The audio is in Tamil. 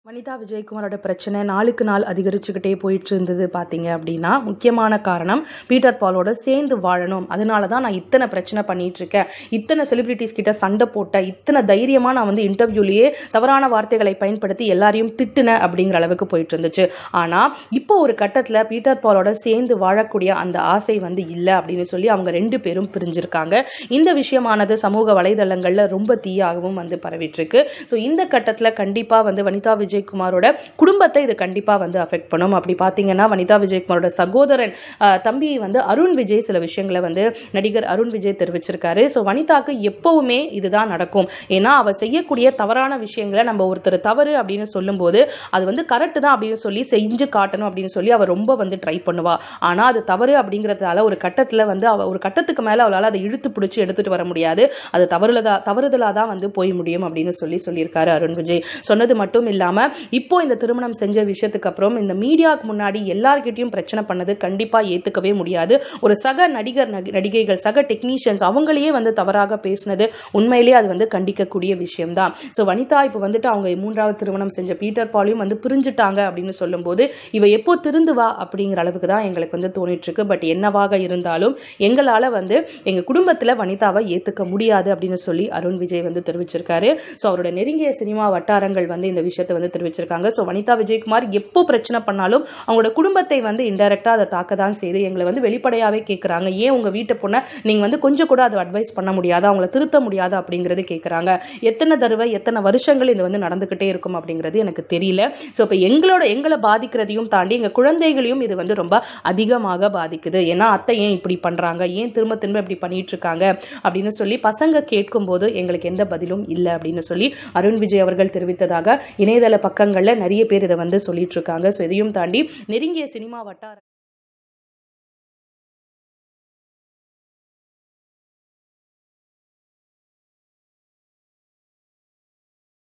வனிதா விஜயகுமாரோட பிரச்சனை நாளுக்கு நாள் அதிகரிச்சுக்கிட்டே போயிட்டு இருந்தது பார்த்தீங்க அப்படின்னா முக்கியமான காரணம் பீட்டர் பாலோட சேர்ந்து வாழணும் அதனால தான் நான் இத்தனை பிரச்சனை பண்ணிட்டு இருக்கேன் இத்தனை செலிபிரிட்டிஸ் கிட்ட சண்டை போட்டேன் இத்தனை தைரியமாக நான் வந்து இன்டர்வியூலேயே தவறான வார்த்தைகளை பயன்படுத்தி எல்லாரையும் திட்டுனேன் அப்படிங்கிற அளவுக்கு போயிட்டு இருந்துச்சு ஆனால் இப்போ ஒரு கட்டத்தில் பீட்டர் பாலோட சேர்ந்து வாழக்கூடிய அந்த ஆசை வந்து இல்லை அப்படின்னு சொல்லி அவங்க ரெண்டு பேரும் பிரிஞ்சிருக்காங்க இந்த விஷயமானது சமூக வலைதளங்களில் ரொம்ப தீயாகவும் வந்து பரவிட்டு இருக்கு ஸோ இந்த கட்டத்தில் கண்டிப்பாக வந்து வனிதா விஜயகுமாரோட குடும்பத்தை இது கண்டிப்பாக வந்து அஃபெக்ட் பண்ணும் அப்படி பார்த்தீங்கன்னா வனிதா விஜயகுமாரோட சகோதரன் ஆஹ், தம்பி வந்து அருண் விஜய் சில விஷயங்களை வந்து நடிகர் அருண் விஜய் தெரிவிச்சிருக்காரு ஸோ வனிதாக்கு எப்பவுமே இதுதான் நடக்கும் ஏன்னா அவ செய்யக்கூடிய தவறான விஷயங்களை நம்ம ஒருத்தர் தவறு அப்படின்னு சொல்லும்போது அது வந்து கரெக்ட் தான் அப்படின்னு சொல்லி செஞ்சு காட்டணும் அப்படின்னு சொல்லி அவ ரொம்ப வந்து ட்ரை பண்ணுவா ஆனா அது தவறு அப்படிங்கிறதால ஒரு கட்டத்துல வந்து அவ ஒரு கட்டத்துக்கு மேல அவளால அதை இழுத்து பிடிச்சி எடுத்துட்டு வர முடியாது அது தவறுலதா தவறுதலா தான் வந்து போய் முடியும் அப்படின்னு சொல்லி சொல்லியிருக்காரு அருண் விஜய் சொன்னது மட்டும் இல்லாம இப்போ இந்த திருமணம் செஞ்ச விஷயத்துக்கு அப்புறம் இந்த மீடியாவுக்கு முன்னாடி எல்லார்கிட்டயும் பிரச்சனை பண்ணது கண்டிப்பா ஏத்துக்கவே முடியாது ஒரு சக நடிகர் நடி- நடிகைகள் சக டெக்னீஷியன்ஸ் அவங்களையே வந்து தவறாக பேசினது உண்மையிலேயே அது வந்து கண்டிக்கக்கூடிய விஷயம்தான் ஸோ வனிதா இப்போ வந்துட்டு அவங்க மூன்றாவது திருமணம் செஞ்ச பீட்டர் பாலையும் வந்து பிரிஞ்சுட்டாங்க அப்படின்னு சொல்லும்போது இவ எப்போ திருந்துவா அப்படிங்கிற அளவுக்கு தான் எங்களுக்கு வந்து தோணிட்டு இருக்கு பட் என்னவாக இருந்தாலும் எங்களால வந்து எங்க குடும்பத்துல வனிதாவை ஏத்துக்க முடியாது அப்படின்னு சொல்லி அருண் விஜய் வந்து தெரிவிச்சிருக்காரு ஸோ அவரோட நெருங்கிய சினிமா வட்டாரங்கள் வந்து இந்த விஷயத்தை வந்து தெரிவிச்சிருக்காங்க ஸோ வனிதா விஜயகுமார் எப்போ பிரச்சனை பண்ணாலும் அவங்களோட குடும்பத்தை வந்து இன்டெரக்டா அதை தாக்க தான் செய்யுது எங்களை வந்து வெளிப்படையாவே கேட்குறாங்க ஏன் உங்க வீட்டு பொண்ணை நீங்க வந்து கொஞ்சம் கூட அதை அட்வைஸ் பண்ண முடியாதா அவங்கள திருத்த முடியாதா அப்படிங்கிறது கேட்குறாங்க எத்தனை தடவை எத்தனை வருஷங்கள் இது வந்து நடந்துகிட்டே இருக்கும் அப்படிங்கிறது எனக்கு தெரியல ஸோ இப்போ எங்களோட எங்களை பாதிக்கிறதையும் தாண்டி எங்க குழந்தைகளையும் இது வந்து ரொம்ப அதிகமாக பாதிக்குது ஏன்னா அத்தை ஏன் இப்படி பண்றாங்க ஏன் திரும்ப திரும்ப இப்படி பண்ணிட்டு இருக்காங்க அப்படின்னு சொல்லி பசங்க கேட்கும்போது எங்களுக்கு எந்த பதிலும் இல்லை அப்படின்னு சொல்லி அருண் விஜய் அவர்கள் தெரிவித்ததாக இணையதள பக்கங்கள்ல நிறைய பேர் இதை வந்து சொல்லிட்டு இருக்காங்க ஸோ இதையும் தாண்டி நெருங்கிய சினிமா வட்டார